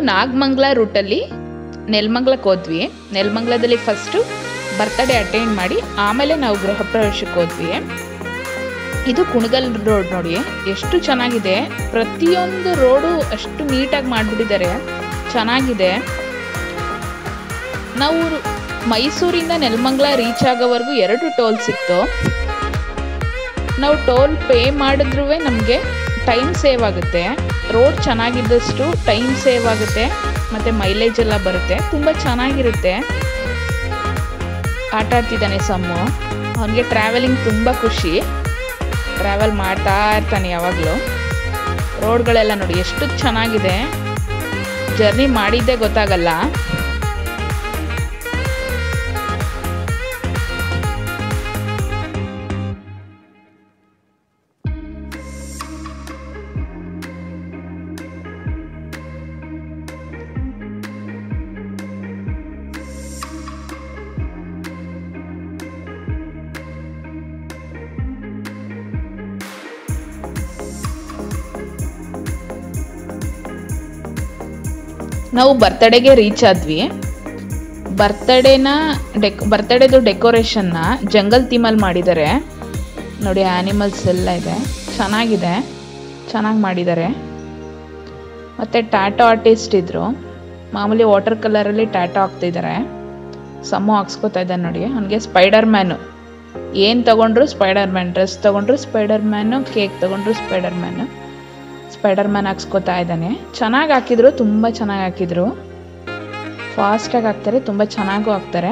ನಾಗಮಂಗ್ಲ ರೂಟಲ್ಲಿ ನೆಲಮಂಗ್ಲಕ್ಕೆ ಹೋದ್ವಿ ನೆಲಮಂಗ್ಲದಲ್ಲಿ first birthday attend ಮಾಡಿ ಆಮೇಲೆ ನಾವು ಗೃಹ ಪ್ರವೇಶಕ್ಕೆ ಹೋದ್ವಿ ಇದು ಕುಣಗಲ್ ರೋಡ್ ನೋಡಿ ಎಷ್ಟು ಚೆನ್ನಾಗಿದೆ ಪ್ರತಿಯೊಂದು ರೋಡು ಅಷ್ಟು ನೀಟಾಗಿ ಮಾಡಿಬಿಟ್ಟಿದ್ದಾರೆ ಚೆನ್ನಾಗಿದೆ ನಾವು ಮೈಸೂರಿಂದ ನೆಲಮಂಗ್ಲ ರೀಚ್ ಆಗೋವರೆಗೂ ಎರಡು ಟೋಲ್ ಸಿಕ್ತು ನಾವು ಟೋಲ್ ಪೇ ಮಾಡಿದ್ರೂ ನಮಗೆ ಟೈಮ್ ಸೇವ್ ಆಗುತ್ತೆ ರೋಡ್ ಚೆನ್ನಾಗಿದ್ದಷ್ಟು ಟೈಮ್ ಸೇವ್ ಆಗುತ್ತೆ ಮತ್ತು ಮೈಲೇಜ್ ಎಲ್ಲ ಬರುತ್ತೆ ತುಂಬ ಚೆನ್ನಾಗಿರುತ್ತೆ ಆಟ ಆಡ್ತಿದ್ದಾನೆ ಸಮ್ಮು ಅವನಿಗೆ ಟ್ರಾವೆಲಿಂಗ್ ತುಂಬ ಖುಷಿ ಟ್ರಾವೆಲ್ ಮಾಡ್ತಾ ಇರ್ತಾನೆ ಯಾವಾಗಲೂ ರೋಡ್ಗಳೆಲ್ಲ ನೋಡಿ ಎಷ್ಟು ಚೆನ್ನಾಗಿದೆ ಜರ್ನಿ ಮಾಡಿದ್ದೇ ಗೊತ್ತಾಗಲ್ಲ ನಾವು ಬರ್ತಡೆಗೆ ರೀಚ್ ಆದ್ವಿ ಬರ್ತಡೇನ ಡೆಕ್ ಬರ್ತಡೇದು ಡೆಕೋರೇಷನ್ನ ಜಂಗಲ್ ಥೀಮಲ್ಲಿ ಮಾಡಿದ್ದಾರೆ ನೋಡಿ ಆ್ಯನಿಮಲ್ಸ್ ಎಲ್ಲ ಇದೆ ಚೆನ್ನಾಗಿದೆ ಚೆನ್ನಾಗಿ ಮಾಡಿದ್ದಾರೆ ಮತ್ತು ಟ್ಯಾಟೋ ಆರ್ಟಿಸ್ಟ್ ಇದ್ದರು ಮಾಮೂಲಿ ವಾಟರ್ ಕಲರಲ್ಲಿ ಟ್ಯಾಟೋ ಹಾಕ್ತಿದ್ದಾರೆ ಸಮ್ಮು ಹಾಕ್ಸ್ಕೊತಾ ಇದ್ದಾನೆ ನೋಡಿ ಅವನಿಗೆ ಸ್ಪೈಡರ್ ಮ್ಯಾನು ಏನು ತೊಗೊಂಡ್ರು ಸ್ಪೈಡರ್ ಮ್ಯಾನ್ ಡ್ರೆಸ್ ತೊಗೊಂಡ್ರು ಸ್ಪೈಡರ್ ಮ್ಯಾನು ಕೇಕ್ ತೊಗೊಂಡ್ರು ಸ್ಪೈಡರ್ ಮ್ಯಾನು ಸ್ಪೈಡರ್ ಮ್ಯಾನ್ ಹಾಕ್ಸ್ಕೊತಾ ಇದ್ದಾನೆ ಚೆನ್ನಾಗಿ ಹಾಕಿದ್ರು ತುಂಬ ಚೆನ್ನಾಗಿ ಹಾಕಿದ್ರು ಫಾಸ್ಟಾಗಿ ಹಾಕ್ತಾರೆ ತುಂಬ ಚೆನ್ನಾಗೂ ಹಾಕ್ತಾರೆ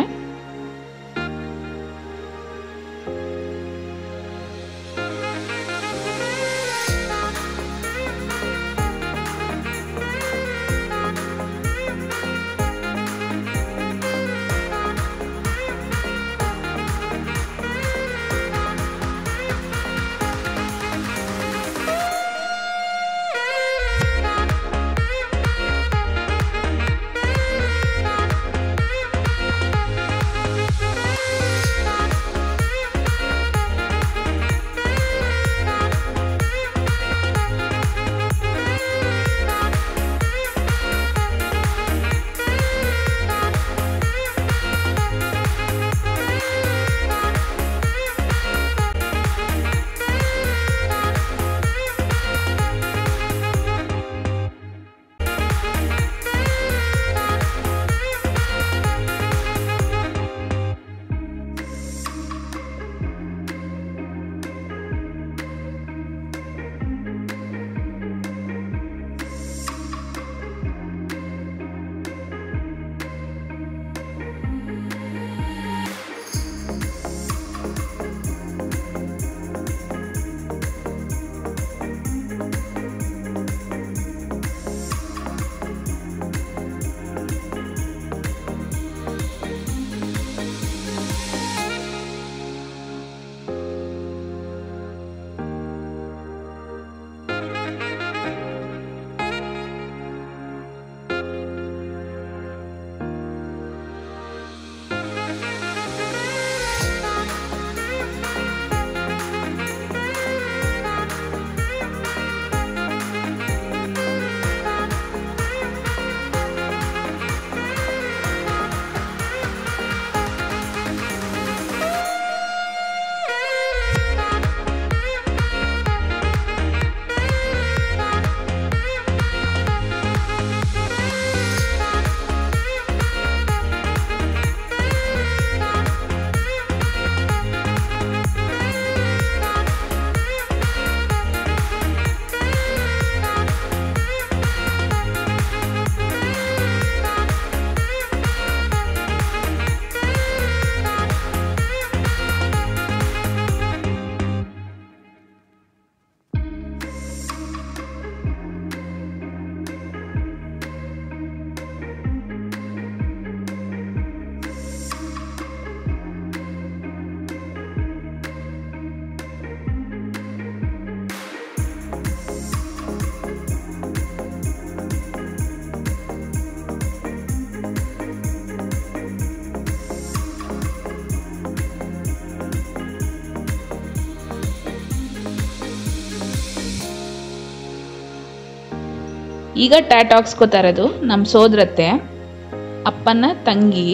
ಈಗ ಟ್ಯಾಟ್ ಹಾಕ್ಸ್ಕೊತಾ ಇರೋದು ನಮ್ಮ ಸೋದರತ್ತೆ ಅಪ್ಪನ ತಂಗಿ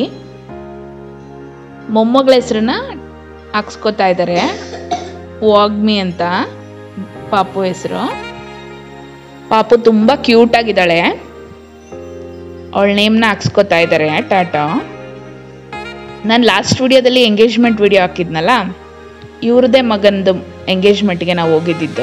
ಮೊಮ್ಮಗಳ ಹೆಸ್ರನ್ನ ಹಾಕ್ಸ್ಕೊತಾ ಇದ್ದಾರೆ ವಾಗ್ಮಿ ಅಂತ ಪಾಪು ಹೆಸರು ಪಾಪು ತುಂಬ ಕ್ಯೂಟ್ ಆಗಿದ್ದಾಳೆ ಅವಳ ನೇಮ್ನ ಹಾಕ್ಸ್ಕೊತಾ ಇದ್ದಾರೆ ಟಾಟಾ ನಾನು ಲಾಸ್ಟ್ ವಿಡಿಯೋದಲ್ಲಿ ಎಂಗೇಜ್ಮೆಂಟ್ ವಿಡಿಯೋ ಹಾಕಿದ್ನಲ್ಲ ಇವ್ರದೇ ಮಗನದು ಎಂಗೇಜ್ಮೆಂಟ್ಗೆ ನಾವು ಹೋಗಿದ್ದಿದ್ದು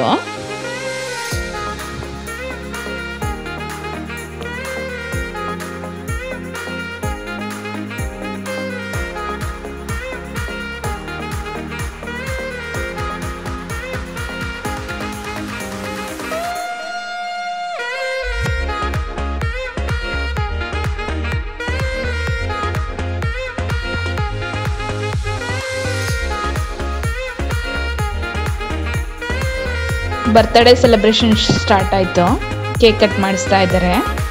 ಬರ್ತ್ಡೇ ಸೆಲೆಬ್ರೇಷನ್ ಸ್ಟಾರ್ಟ್ ಆಯಿತು ಕೇಕ್ ಕಟ್ ಮಾಡಿಸ್ತಾ ಇದ್ದಾರೆ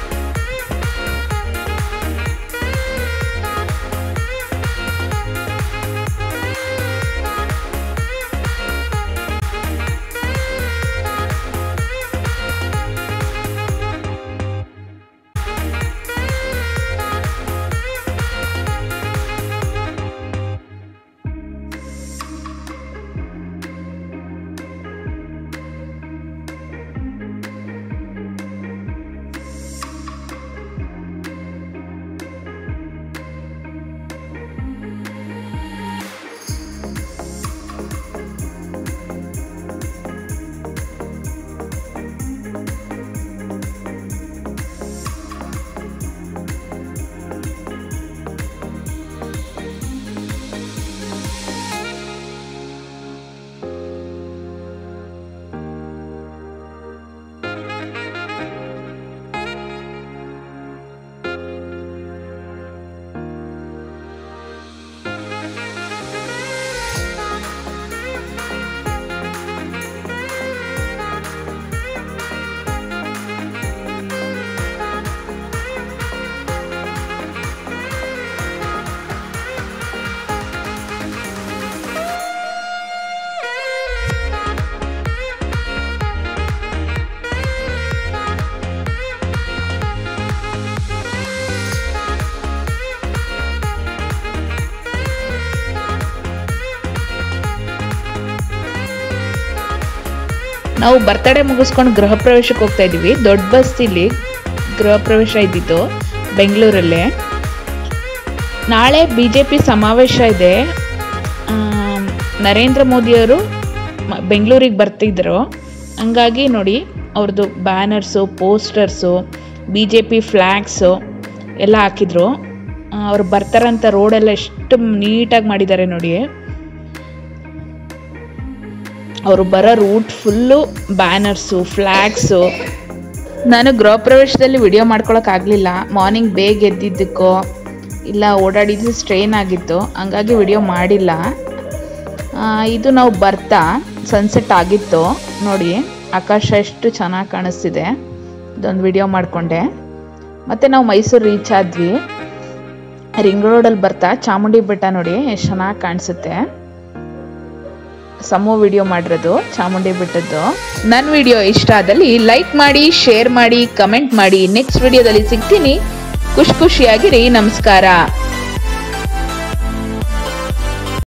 ನಾವು ಬರ್ತಡೇ ಮುಗಿಸ್ಕೊಂಡು ಗೃಹ ಪ್ರವೇಶಕ್ಕೆ ಹೋಗ್ತಾ ಇದ್ದೀವಿ ದೊಡ್ಡ ಬಸ್ಸಿಲಿ ಗೃಹ ಪ್ರವೇಶ ಇದ್ದಿದ್ದು ಬೆಂಗಳೂರಲ್ಲೇ ನಾಳೆ ಬಿ ಜೆ ಪಿ ಸಮಾವೇಶ ಇದೆ ಆಮ್, ನರೇಂದ್ರ ಮೋದಿಯವರು ಮ- ಬೆಂಗಳೂರಿಗೆ ಬರ್ತಿದ್ರು ಹಂಗಾಗಿ ನೋಡಿ ಅವ್ರದ್ದು banners posters B J P flags ಎಲ್ಲ ಹಾಕಿದ್ರು ಆ, ಅವ್ರು ಬರ್ತಾರಂತ ರೋಡೆಲ್ಲ ಎಷ್ಟು ನೀಟಾಗಿ ಮಾಡಿದ್ದಾರೆ ನೋಡಿ ಅವರು ಬರೋ ರೂಟ್ ಫುಲ್ಲು ಬ್ಯಾನರ್ಸು ಫ್ಲ್ಯಾಗ್ಸು ನಾನು ಗೃಹ ಪ್ರವೇಶದಲ್ಲಿ ವಿಡಿಯೋ ಮಾಡ್ಕೊಳಕ್ಕಾಗಲಿಲ್ಲ ಮಾರ್ನಿಂಗ್ ಬೇಗ ಎದ್ದಿದ್ದಕ್ಕೋ ಇಲ್ಲ ಓಡಾಡಿದ್ದು ಸ್ಟ್ರೈನ್ ಆಗಿತ್ತು ಹಂಗಾಗಿ ವಿಡಿಯೋ ಮಾಡಿಲ್ಲ ಆ, ಇದು ನಾವು ಬರ್ತಾ ಸನ್ಸೆಟ್ ಆಗಿತ್ತು ನೋಡಿ ಆಕಾಶ ಎಷ್ಟು ಚೆನ್ನಾಗಿ ಕಾಣಿಸ್ತಿದೆ ಇದೊಂದು ವಿಡಿಯೋ ಮಾಡಿಕೊಂಡೆ ಮತ್ತು ನಾವು ಮೈಸೂರು ರೀಚ್ ಆದ್ವಿ ರಿಂಗ್ ರೋಡಲ್ಲಿ ಬರ್ತಾ ಚಾಮುಂಡಿ ಬೆಟ್ಟ ನೋಡಿ ಎಷ್ಟು ಚೆನ್ನಾಗಿ ಕಾಣಿಸುತ್ತೆ ಸಮೋ ವಿಡಿಯೋ ಮಾಡಿರೋದು ಚಾಮುಂಡಿ ಬೆಟ್ಟದ್ದು ನನ್ನ ವಿಡಿಯೋ ಇಷ್ಟ ಆದಲ್ಲಿ ಲೈಕ್ ಮಾಡಿ ಶೇರ್ ಮಾಡಿ ಕಮೆಂಟ್ ಮಾಡಿ ನೆಕ್ಸ್ಟ್ ವಿಡಿಯೋದಲ್ಲಿ ಸಿಗ್ತೀನಿ ಖುಷಿ ಖುಷಿಯಾಗಿರಿ ನಮಸ್ಕಾರ